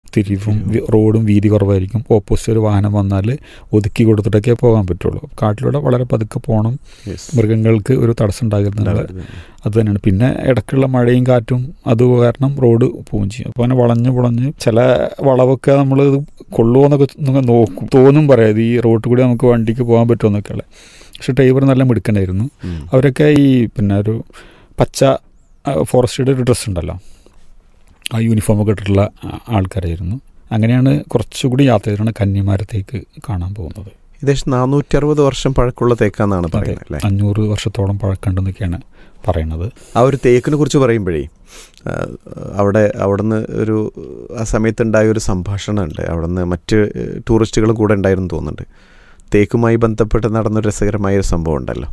തിരിവും V- റോഡും വീതി കുറവായിരിക്കും ഓപ്പോസിറ്റ് ഒരു വാഹനം വന്നാൽ ഒതുക്കി കൊടുത്തിട്ടൊക്കെ പോകാൻ പറ്റുള്ളൂ കാട്ടിലൂടെ വളരെ പതുക്കെ പോകണം Yes. മൃഗങ്ങൾക്ക് ഒരു തടസ്സം ഉണ്ടാകുന്നുള്ള ഉണ്ടാവരുത്. അത് തന്നെയാണ് പിന്നെ ഇടയ്ക്കുള്ള മഴയും കാറ്റും അത് കാരണം റോഡ് പോവുകയും ചെയ്യും അപ്പോൾ അങ്ങനെ വളഞ്ഞ് വളഞ്ഞ് ചില വളവൊക്കെ നമ്മൾ കൊള്ളുമോ എന്നൊക്കെ നിങ്ങൾ നോക്കും തോന്നും പറയാം ഈ റോഡിൽ കൂടി നമുക്ക് വണ്ടിക്ക് പോകാൻ പറ്റുമോ എന്നൊക്കെയുള്ള പക്ഷെ ഡ്രൈവർ നല്ല മിടുക്കനായിരുന്നു ഉം. അവരൊക്കെ ഈ പിന്നെ ഒരു പച്ച ഫോറസ്റ്റിയുടെ ഒരു ഡ്രസ്സ് ഉണ്ടല്ലോ ആ യൂണിഫോമൊക്കെ ഇട്ടിട്ടുള്ള ആ- ആൾക്കാരായിരുന്നു അങ്ങനെയാണ് കുറച്ചുകൂടി യാത്ര ചെയ്തിട്ടാണ് കന്നിമാരത്തേക്ക് കാണാൻ പോകുന്നത് ഏകദേശം നാനൂറ്റി അറുപത് വർഷം പഴക്കമുള്ള തേക്കാന്നാണ് അതെ പറയുന്നത് അല്ലേ അഞ്ഞൂറ് വർഷത്തോളം പഴക്കണ്ടെന്നൊക്കെയാണ് പറയണത് ആ ഒരു തേക്കിനെ കുറിച്ച് പറയുമ്പോഴേ ആ, അവിടെ അവിടുന്ന് ഒരു ആ സമയത്തുണ്ടായ ഒരു സംഭാഷണമുണ്ട് അവിടുന്ന് മറ്റ് ടൂറിസ്റ്റുകളും കൂടെ ഉണ്ടായിരുന്നു തോന്നുന്നുണ്ട് തേക്കുമായി ബന്ധപ്പെട്ട് നടന്നൊരു രസകരമായ ഒരു സംഭവം ഉണ്ടല്ലോ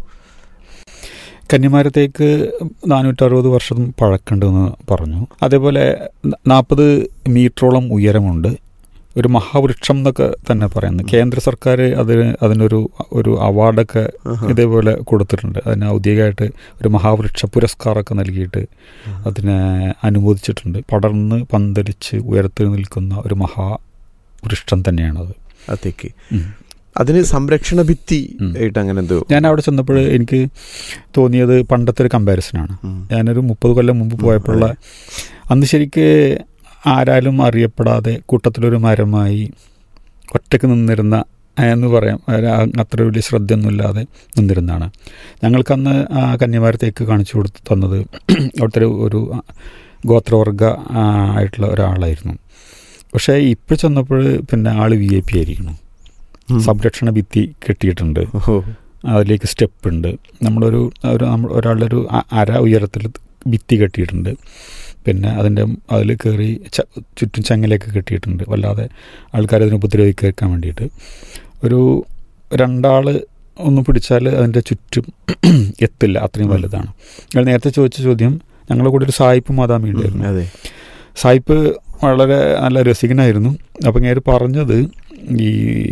കന്നിമാരത്തേക്ക് നാനൂറ്ററുപത് വർഷം പഴക്കണ്ടെന്ന് പറഞ്ഞു അതേപോലെ നാൽപ്പത് മീറ്ററോളം ഉയരമുണ്ട് ഒരു മഹാവൃക്ഷം എന്നൊക്കെ തന്നെ പറയുന്നു കേന്ദ്ര സർക്കാർ അതിന് അതിനൊരു ഒരു അവാർഡൊക്കെ ആഹാ. ഇതേപോലെ കൊടുത്തിട്ടുണ്ട് അതിന് ഔദ്യോഗികമായിട്ട് ഒരു മഹാവൃക്ഷ പുരസ്കാരമൊക്കെ നൽകിയിട്ട് അതിനെ അനുമോദിച്ചിട്ടുണ്ട് പടർന്ന് പന്തലിച്ച് ഉയരത്തിൽ നിൽക്കുന്ന ഒരു മഹാവൃക്ഷം തന്നെയാണത് ആ തേക്ക് ഉം. അതിന് സംരക്ഷണ ഭിത്തി ഉം. ആയിട്ട് അങ്ങനെ എന്തോ ഞാൻ അവിടെ ചെന്നപ്പോൾ എനിക്ക് തോന്നിയത് പണ്ടത്തെ ഒരു കമ്പാരിസനാണ് ഉം. ഞാനൊരു മുപ്പത് കൊല്ലം മുമ്പ് പോയപ്പോഴുള്ള അന്ന് ശരിക്ക് ആരാലും അറിയപ്പെടാതെ കൂട്ടത്തിലൊരു മരമായി ഒറ്റക്ക് നിന്നിരുന്ന എന്ന് പറയാം ഒരു ആ- അത്ര വലിയ ശ്രദ്ധയൊന്നുമില്ലാതെ നിന്നിരുന്നതാണ് ഞങ്ങൾക്കന്ന് ആ കന്യാമാരത്തേക്ക് കാണിച്ചു കൊടുത്ത് തന്നത് അവിടുത്തെ ഒരു- ഒരു ഗോത്രവർഗ ആ, ആയിട്ടുള്ള ഒരാളായിരുന്നു പക്ഷേ ഇപ്പോൾ ചെന്നപ്പോൾ പിന്നെ ആൾ വി ഐ പി ആയിരിക്കണം ഉം. സംരക്ഷണ ഭിത്തി കെട്ടിയിട്ടുണ്ട് ഓഹോ. അതിലേക്ക് സ്റ്റെപ്പ് ഉണ്ട് നമ്മളൊരു ഒരു നമ്മൾ ഒരാളുടെ ഒരു അ- അര ഉയരത്തിൽ ഭിത്തി കെട്ടിയിട്ടുണ്ട് പിന്നെ അതിൻ്റെ അതിൽ കയറി ച ചുറ്റും ചങ്ങലയൊക്കെ കെട്ടിയിട്ടുണ്ട് വല്ലാതെ ആൾക്കാർ അതിനെ ഉപദ്രവിക്കാൻ വേണ്ടിയിട്ട് ഒരു രണ്ടാൾ ഒന്ന് പിടിച്ചാൽ അതിൻ്റെ ചുറ്റും എത്തില്ല അത്രയും വലുതാണ് നിങ്ങൾ നേരത്തെ ചോദിച്ച ചോദ്യം ഞങ്ങളുടെ കൂടെ ഒരു സായിപ്പ് മാതാമി ഉണ്ടായിരുന്നു അതെ സായിപ്പ് വളരെ നല്ല രസികനായിരുന്നു അപ്പം ഇങ്ങനെ പറഞ്ഞത് ഈ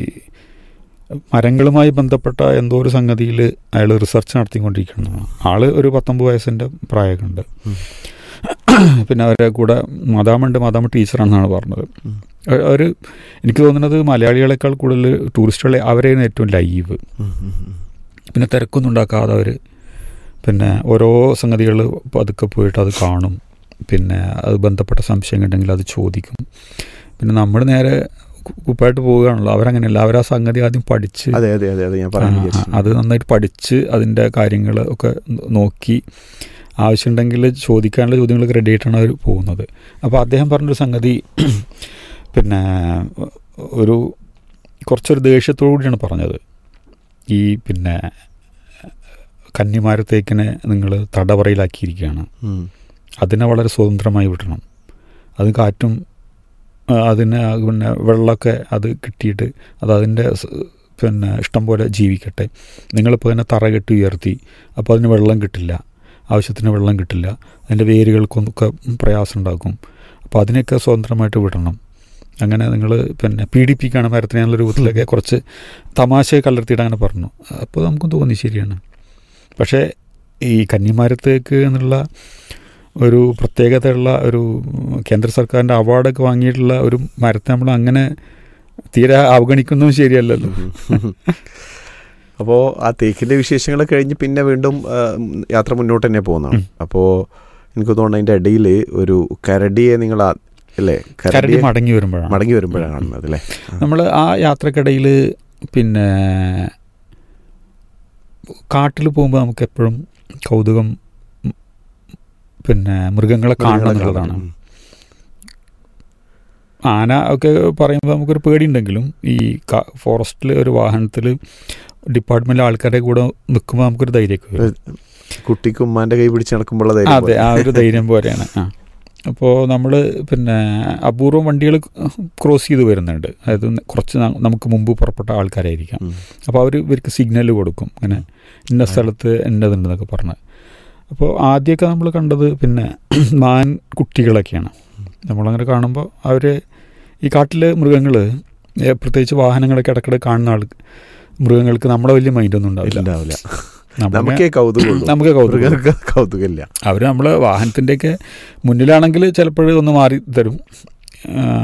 മരങ്ങളുമായി ബന്ധപ്പെട്ട എന്തോ ഒരു സംഗതിയിൽ അയാൾ റിസർച്ച് നടത്തിക്കൊണ്ടിരിക്കണം ആള് ഒരു പത്തൊമ്പത് വയസ്സിൻ്റെ പ്രായമൊക്കെ ഉണ്ട് ഉം. പിന്നെ അവരെ കൂടെ മദാമുണ്ട് മദാമ ടീച്ചറാണെന്നാണ് പറഞ്ഞത് ഉം. അവർ എനിക്ക് തോന്നുന്നത് മലയാളികളെക്കാൾ കൂടുതൽ ടൂറിസ്റ്റുകളെ അവരെയാണ് ഏറ്റവും ലൈവ് ഉം, ഉം, ഉം. പിന്നെ തിരക്കൊന്നും ഉണ്ടാക്കാതെ അവർ പിന്നെ ഓരോ സംഗതികൾ പതുക്കെ പോയിട്ട് അത് കാണും പിന്നെ അത് ബന്ധപ്പെട്ട സംശയം ഉണ്ടെങ്കിൽ അത് ചോദിക്കും പിന്നെ നമ്മൾ നേരെ കു- കുപ്പായിട്ട് പോവുകയാണല്ലോ അവരങ്ങനെയല്ല അവർ ആ സംഗതി ആദ്യം പഠിച്ച് അതെ അതെ അതെ അതെ ഞാൻ പറയാൻ ആ, വിചാരിച്ചു. അത് നന്നായിട്ട് പഠിച്ച് അതിൻ്റെ കാര്യങ്ങൾ ഒക്കെ നോ- നോക്കി ആവശ്യമുണ്ടെങ്കിൽ ചോദിക്കാനുള്ള ചോദ്യങ്ങളൊക്കെ റെഡി ആയിട്ടാണ് അവർ പോകുന്നത് അപ്പോൾ അദ്ദേഹം പറഞ്ഞൊരു സംഗതി പിന്നെ ഒരു കുറച്ചൊരു ദേഷ്യത്തോടു കൂടിയാണ് പറഞ്ഞത് ഈ പിന്നെ കന്നിമാരത്തേക്കിനെ നിങ്ങൾ തടവറയിലാക്കിയിരിക്കുകയാണ് ഉം. അതിനെ വളരെ സ്വതന്ത്രമായി വിടണം അത് കാറ്റും ആ, അതിന് ആ പിന്നെ വെള്ളമൊക്കെ അത് കിട്ടിയിട്ട് അത് അതിൻ്റെ സ് പിന്നെ ഇഷ്ടം പോലെ ജീവിക്കട്ടെ നിങ്ങളിപ്പോൾ അതിനെ തറ കെട്ടി ഉയർത്തി അപ്പോൾ അതിന് വെള്ളം കിട്ടില്ല ആവശ്യത്തിന് വെള്ളം കിട്ടില്ല അതിൻ്റെ വേരുകൾക്കൊക്കെ പ്രയാസം ഉണ്ടാക്കും അപ്പോൾ അതിനെയൊക്കെ സ്വതന്ത്രമായിട്ട് വിടണം അങ്ങനെ നിങ്ങൾ പിന്നെ പീഡിപ്പിക്കുകയാണ് മരത്തിനെ എന്നുള്ള രൂപത്തിലൊക്കെ കുറച്ച് തമാശയെ കലർത്തിയിട്ട് അങ്ങനെ പറഞ്ഞു അപ്പോൾ നമുക്കും തോന്നി ശരിയാണ് പക്ഷേ ഈ കന്നിമാരത്തേക്ക് എന്നുള്ള ഒരു പ്രത്യേകതയുള്ള ഒരു കേന്ദ്ര സർക്കാരിൻ്റെ അവാർഡൊക്കെ വാങ്ങിയിട്ടുള്ള ഒരു മരത്തെ നമ്മൾ അങ്ങനെ തീരെ അവഗണിക്കുന്നതും ശരിയല്ലല്ലോ അപ്പോൾ ആ തേക്കിന്റെ വിശേഷങ്ങൾ കഴിഞ്ഞ് പിന്നെ വീണ്ടും ആ, യാത്ര മുന്നോട്ട് തന്നെ പോകുന്നതാണ് ഉം. അപ്പോൾ എനിക്ക് തോന്നുന്നു അതിന്റെ ഇടയിൽ ഒരു കരടിയെ നിങ്ങൾ ആ- അല്ലേ കരടി കരടിയെ മടങ്ങി വരുമ്പോഴാണ് മടങ്ങി വരുമ്പോഴാണ് കാണുന്നത് അല്ലേ നമ്മൾ ആ യാത്രക്കിടയിൽ പിന്നെ കാട്ടിൽ പോകുമ്പോൾ നമുക്ക് എപ്പോഴും കൗതുകം ഉം, പിന്നെ മൃഗങ്ങളെ കാണണം എന്നുള്ളതാണ് ഉം. ആന ഒക്കെ പറയുമ്പോൾ നമുക്കൊരു പേടിയുണ്ടെങ്കിലും ഈ ഫോറസ്റ്റിൽ ഒരു വാഹനത്തിൽ ഡിപ്പാർട്ട്മെന്റിലെ ആൾക്കാരുടെ കൂടെ നിൽക്കുമ്പോൾ നമുക്കൊരു ധൈര്യമൊക്കെ വരും കുട്ടിക്ക് ഉമ്മാന്റെ കൈ പിടിച്ച് നടക്കുമ്പോൾ അതെ ആ ഒരു ധൈര്യം പോലെയാണ് ആ അപ്പോൾ നമ്മൾ പിന്നെ അപൂർവം വണ്ടികൾ ക്രോസ് ചെയ്ത് വരുന്നുണ്ട് അതായത് കുറച്ച് ന- നമുക്ക് മുമ്പ് പുറപ്പെട്ട ആൾക്കാരായിരിക്കാം അപ്പോൾ അവർ ഇവർക്ക് സിഗ്നൽ കൊടുക്കും അങ്ങനെ ഇന്ന സ്ഥലത്ത് എന്നതുണ്ടെന്നൊക്കെ പറഞ്ഞ് അപ്പോൾ ആദ്യമൊക്കെ നമ്മൾ കണ്ടത് പിന്നെ മാൻ കുട്ടികളൊക്കെയാണ് നമ്മളങ്ങനെ കാണുമ്പോൾ അവർ ഈ കാട്ടിലെ മൃഗങ്ങൾ പ്രത്യേകിച്ച് വാഹനങ്ങളൊക്കെ ഇടയ്ക്കിടെ കാണുന്ന ആൾ മൃഗങ്ങൾക്ക് നമ്മളെ വലിയ മൈൻഡൊന്നും ഉണ്ടാവില്ല ഉണ്ടാവില്ല നമ്മളിങ്ങനെ- നമുക്കേ കൗതുകം നമുക്ക് കൗതുകം മൃഗങ്ങൾക്ക് കൗതുകമില്ല അവർ നമ്മൾ വാഹനത്തിൻ്റെയൊക്കെ മുന്നിലാണെങ്കിൽ ചിലപ്പോൾ ഒന്ന് മാറി തരും ആ,